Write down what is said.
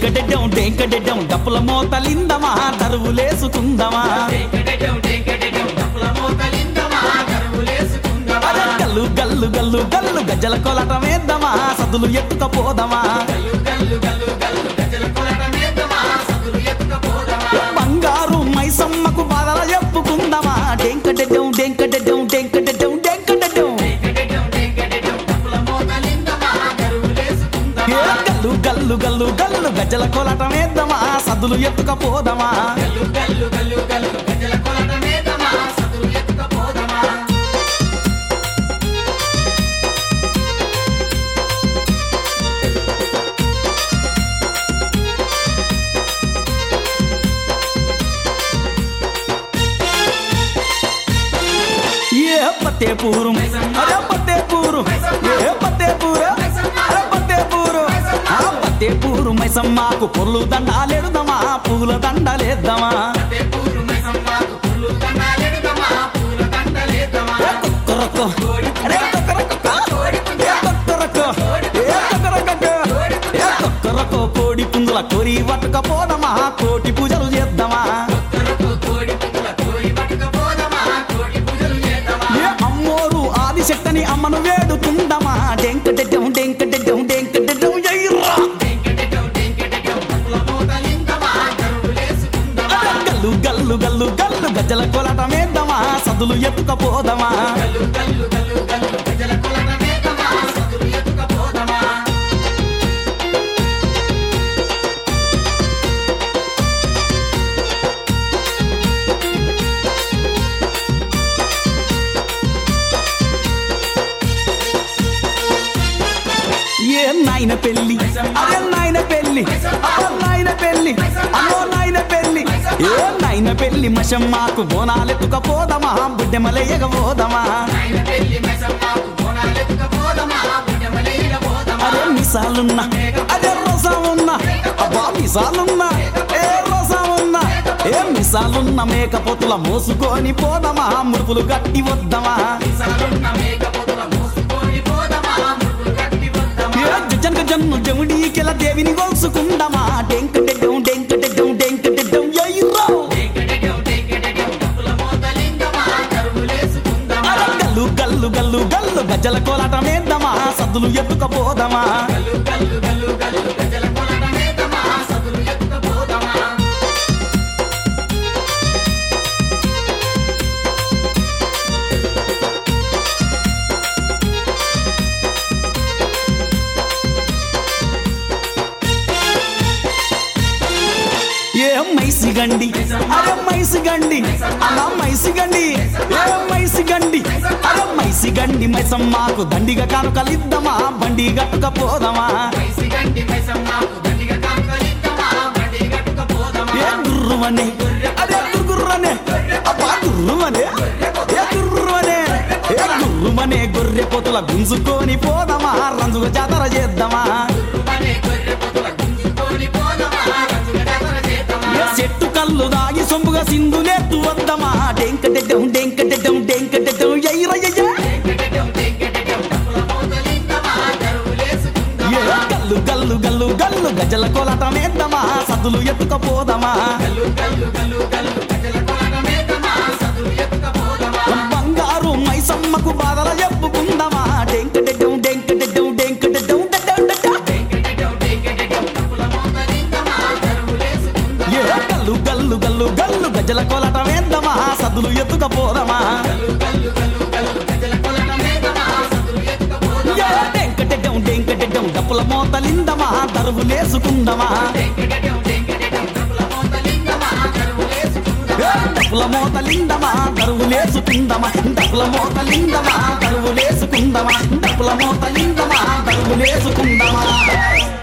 డెంకడెడ్డం డెంకడెడ్డం డప్పుల మోతలిందమా దరువులేసుకుందమా అరే గల్లు గల్లు గల్లు గల్లు గజ్జల కొలట వేద్దామా సదులు ఎత్తుకపోదమా బంగారు మైసమ్మకు బాధల చెప్పుకుందామా డెంకడెడ్డం డెంకడెడ్డం డెంకడెడ్డం డెంకడెడ్డం ఏ గల్లు గల్లు గల్లు గల్లు గజ్జల కొలట వేద్దామా సదులు ఎత్తుకపోదమా ఏ పత్తే పూరు అరే పత్తే పూరు ఏ పత్తే పూరు అరే పత్తే పూరు ఆ పత్తే పూరు మైసమ్మకు పొర్లు దండాలెడుదమా పూల దండలేద్దామా ఏ కొక్కరొక్క, అరే కొక్కరొక్క, ఏ కొక్కరొక్క, ఏ కొక్కరొక్క, ఏ కొక్కరొక్క కోడి పుంజుల కోరి పట్టుకపోదమా కోటి పూజలు చేద్దామా ఏ అమ్మోరు ఆది శక్తిని అమ్మను వేడుకుందమా డెంకడెడ్డం డెంకడెడ్డం డెంకడెడ్డం ఎయ్యరా గల్లు గల్లు గల్లు గల్లు గజ్జల కొలట మేద్దామా సదులు ఎత్తుకపోదమా ఏ నాయన పెళ్ళి అరే నాయన పెళ్ళి అరే నాయన పెళ్ళి అమ్మో నాయన పెళ్ళి ఏ నాయన పెళ్ళి మషమ్మాకు బోనాలెత్తుకపోదమా బుడ్డెమలయ్యగబోదమా అరే మిసాలున్నా అదే రోజా ఉన్నా అబ్బా మిసాలున్నా ఏ రోజా ఉన్నా ఏ మిసాలున్న మేకపోతుల మోసుకొని పోదమా ముడుపులు గట్టి వద్దమా ఏ జనక జన్మ జముడీకెల దేవిని గొలుసుకుందమా డెంకటెడ్డం డెంకటెడ్డం డెంకటెడ్డం ఎయ్యరా అరే గల్లు గల్లు గల్లు గల్లు గజ్జల కోలాట మేద్దామా సద్దులు ఎత్తుకపోదమా ఏ మైసిగండి అరే మైసిగండి అలా మైసిగండి ఏ మైసిగండి అరే మైసిగండి మైసమ్మాకు దండిగా కానుకలిద్దామా బండి గట్టుకపోదమా ఏ గుర్రువనే అరే గుర్రువనే అబ్బా గుర్రువనే ఏ గుర్రువనే ఏ గుర్రువనే గొర్రె పొతుల గుంజుకొని పోదమా రంజుగా జాతర చేద్దామా ఏ చెట్టు కళ్ళు దాగి సొంపుగా సింధులేత్తు వద్దమా డెంకటెడ్డం డెంకటెడ్డం డెంకటెడ్డం ఎయ్యరయ్య ఏ గల్లు గల్లు గల్లు గల్లు గజల కోలాట మేద్దామా సద్దులు ఎత్తుకపోదమా బంగారు మైసమ్మకు బాధల చెప్పుకుందామా డెంకటెడ్డం డెంకటెడ్డం డెంకటెడ్డం డెడ్డం డెడ్డం ఏ గల్లు గల్లు గల్లు గల్లు గజ్జల కోలాట వేద్దామా సద్దులు ఎత్తుకపోదమా ఏ డెంకటెడ్డం డెంకటెడ్డం డప్పుల మోతలిందమా దరువులేసుకుందమా ఏ డప్పుల మోతలిందమా దరువులేసుకుందమా డప్పుల మోతలిందమా దరువులేసుకుందమా డప్పుల మోతలిందమా దరువులేసుకుందమా